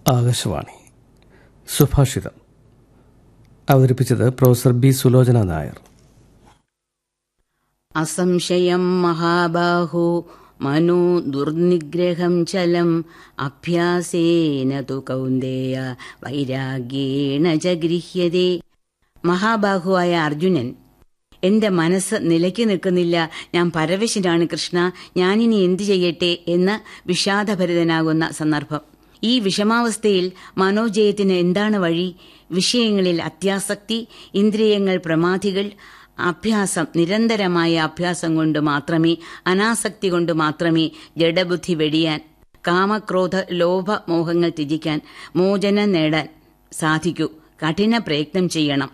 ആകാശവാണി സുഭാഷിതം അവതരിപ്പിച്ചത് professor B Sulochana Nair അസംശയം മഹാബാഹോ മനോ ദുർനിഗ്രഹം ചലം അഭ്യാസേന തു കൗന്ദേയ വൈരാഗ്യേണ ച ഗൃഹ്യതേ മഹാബാഹുവായ അർജുനൻ എന്റെ മനസ്സ് നിലയ്ക്ക് നിൽക്കുന്നില്ല ഞാൻ പരവശനാണ് കൃഷ്ണ ഞാനിനി എന്തു ചെയ്യട്ടെ എന്ന് വിഷാദഭരിതനാകുന്ന സന്ദർഭം ഈ വിഷമാവസ്ഥയിൽ മനോജയത്തിന് എന്താണ് വഴി വിഷയങ്ങളിൽ അത്യാസക്തി ഇന്ദ്രിയങ്ങൾ പ്രമാധികൾ അഭ്യാസം നിരന്തരമായ അഭ്യാസം കൊണ്ട് മാത്രമേ അനാസക്തി കൊണ്ട് മാത്രമേ ജഡബുദ്ധി വെടിയാൻ കാമക്രോധ ലോഭ മോഹങ്ങൾ ത്യജിക്കാൻ മോചനം നേടാൻ സാധിക്കൂ കഠിന പ്രയത്നം ചെയ്യണം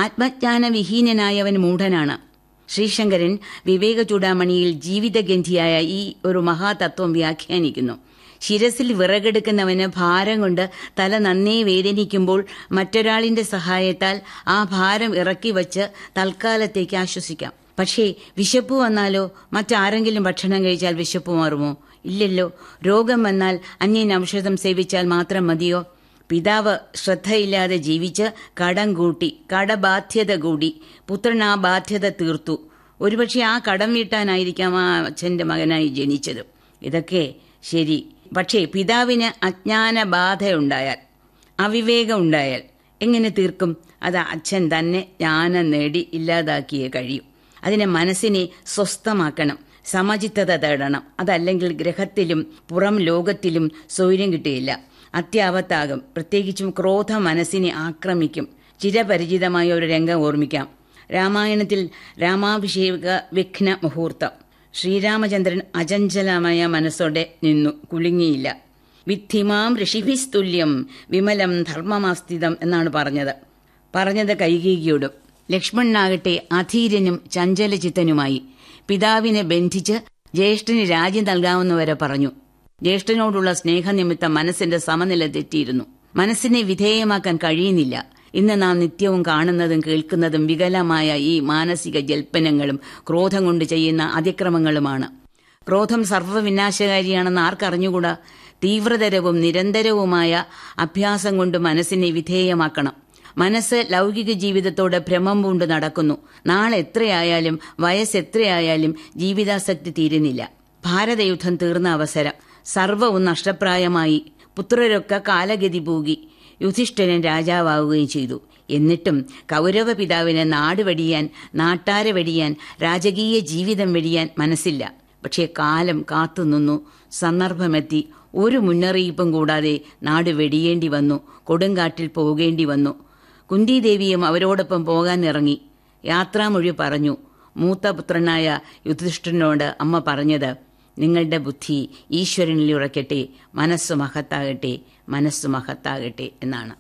ആത്മജ്ഞാനവിഹീനനായവൻ മൂഢനാണ് ശ്രീശങ്കരൻ വിവേക ചൂടാമണിയിൽ ജീവിതഗന്ധിയായ ഈ ഒരു മഹാതത്വം വ്യാഖ്യാനിക്കുന്നു ശിരസിൽ വിറകെടുക്കുന്നവന് ഭാരം കൊണ്ട് തല നന്നേ വേദനിക്കുമ്പോൾ മറ്റൊരാളിന്റെ സഹായത്താൽ ആ ഭാരം ഇറക്കി വച്ച് തൽക്കാലത്തേക്ക് ആശ്വസിക്കാം പക്ഷേ വിശപ്പ് വന്നാലോ മറ്റാരെങ്കിലും ഭക്ഷണം കഴിച്ചാൽ വിശപ്പ് മാറുമോ ഇല്ലല്ലോ രോഗം വന്നാൽ അന്യൻ ഔഷധം സേവിച്ചാൽ മാത്രം മതിയോ പിതാവ് ശ്രദ്ധയില്ലാതെ ജീവിച്ച് കടം കൂട്ടി കടബാധ്യത കൂടി പുത്രൻ ആ ബാധ്യത തീർത്തു ഒരുപക്ഷെ ആ കടം വീട്ടാനായിരിക്കാം ആ അച്ഛന്റെ മകനായി ജനിച്ചത് ഇതൊക്കെ ശരി പക്ഷേ പിതാവിന് അജ്ഞാന ബാധയുണ്ടായാൽ അവിവേകം ഉണ്ടായാൽ എങ്ങനെ തീർക്കും അത് അച്ഛൻ തന്നെ ജ്ഞാനം നേടി ഇല്ലാതാക്കിയേ കഴിയും അതിനെ മനസ്സിനെ സ്വസ്ഥമാക്കണം സമചിത്തത തേടണം അതല്ലെങ്കിൽ ഗ്രഹത്തിലും പുറം ലോകത്തിലും സൗര്യം കിട്ടുകയില്ല അത്യാവത്താകും പ്രത്യേകിച്ചും ക്രോധ മനസ്സിനെ ആക്രമിക്കും ചിരപരിചിതമായ ഒരു രംഗം ഓർമ്മിക്കാം രാമായണത്തിൽ രാമാഭിഷേക വിഘ്ന മുഹൂർത്തം ശ്രീരാമചന്ദ്രൻ അചഞ്ചലമായ മനസ്സോടെ നിന്നു കുലുങ്ങിയില്ല വിദ്ധിമാം ഋഷിഭിസ്തുല്യം വിമലം ധർമ്മമാസ്ഥിതം എന്നാണ് പറഞ്ഞത് പറഞ്ഞത് കൈകീകിയോടും ലക്ഷ്മണനാകട്ടെ അധീരനും ചഞ്ചലചിത്തനുമായി പിതാവിനെ ബന്ധിച്ച് ജ്യേഷ്ഠന് രാജ്യം നൽകാവുന്നവരെ പറഞ്ഞു ജ്യേഷ്ഠനോടുള്ള സ്നേഹനിമിത്തം മനസ്സിന്റെ സമനില തെറ്റിയിരുന്നു മനസ്സിനെ വിധേയമാക്കാൻ കഴിയുന്നില്ല ഇന്ന് നാം നിത്യവും കാണുന്നതും കേൾക്കുന്നതും വികലമായ ഈ മാനസിക ജൽപ്പനങ്ങളും ക്രോധം കൊണ്ട് ചെയ്യുന്ന അതിക്രമങ്ങളുമാണ് ക്രോധം സർവ്വവിനാശകാരിയാണെന്ന് ആർക്കറിഞ്ഞുകൂടാ തീവ്രതരവും നിരന്തരവുമായ അഭ്യാസം കൊണ്ട് മനസ്സിനെ വിധേയമാക്കണം മനസ്സ് ലൗകിക ജീവിതത്തോട് ഭ്രമം പൂണ്ട് നടക്കുന്നു നാളെ എത്രയായാലും വയസ്സ് എത്രയായാലും ജീവിതാസക്തി തീരുന്നില്ല ഭാരതയുദ്ധം തീർന്ന അവസരം സർവവും നഷ്ടപ്രായമായി പുത്രരൊക്കെ കാലഗതി പൂകി യുധിഷ്ഠിരൻ രാജാവാവുകയും ചെയ്തു എന്നിട്ടും കൗരവ പിതാവിന് നാട് വെടിയാൻ നാട്ടാരെ വെടിയാൻ രാജകീയ ജീവിതം വെടിയാൻ മനസ്സില്ല പക്ഷേ കാലം കാത്തുനിന്നു സന്ദർഭമെത്തി ഒരു മുന്നറിയിപ്പും കൂടാതെ നാട് വെടിയേണ്ടി വന്നു കൊടുങ്കാട്ടിൽ പോകേണ്ടി വന്നു കുന്തിദേവിയും അവരോടൊപ്പം പോകാൻ ഇറങ്ങി യാത്രാമൊഴി പറഞ്ഞു മൂത്ത പുത്രനായ യുധിഷ്ഠിരനോട് അമ്മ പറഞ്ഞത് നിങ്ങളുടെ ബുദ്ധി ഈശ്വരനിൽ ഉറക്കട്ടെ മനസ്സ് മഹത്താകട്ടെ മനസ്സ് മഹത്താകട്ടെ എന്നാണ്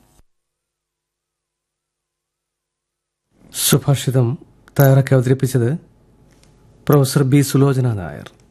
സുഭാഷിതം തയ്യാറാക്കി അവതരിപ്പിച്ചത് പ്രൊഫസർ ബി സുലോചന നായർ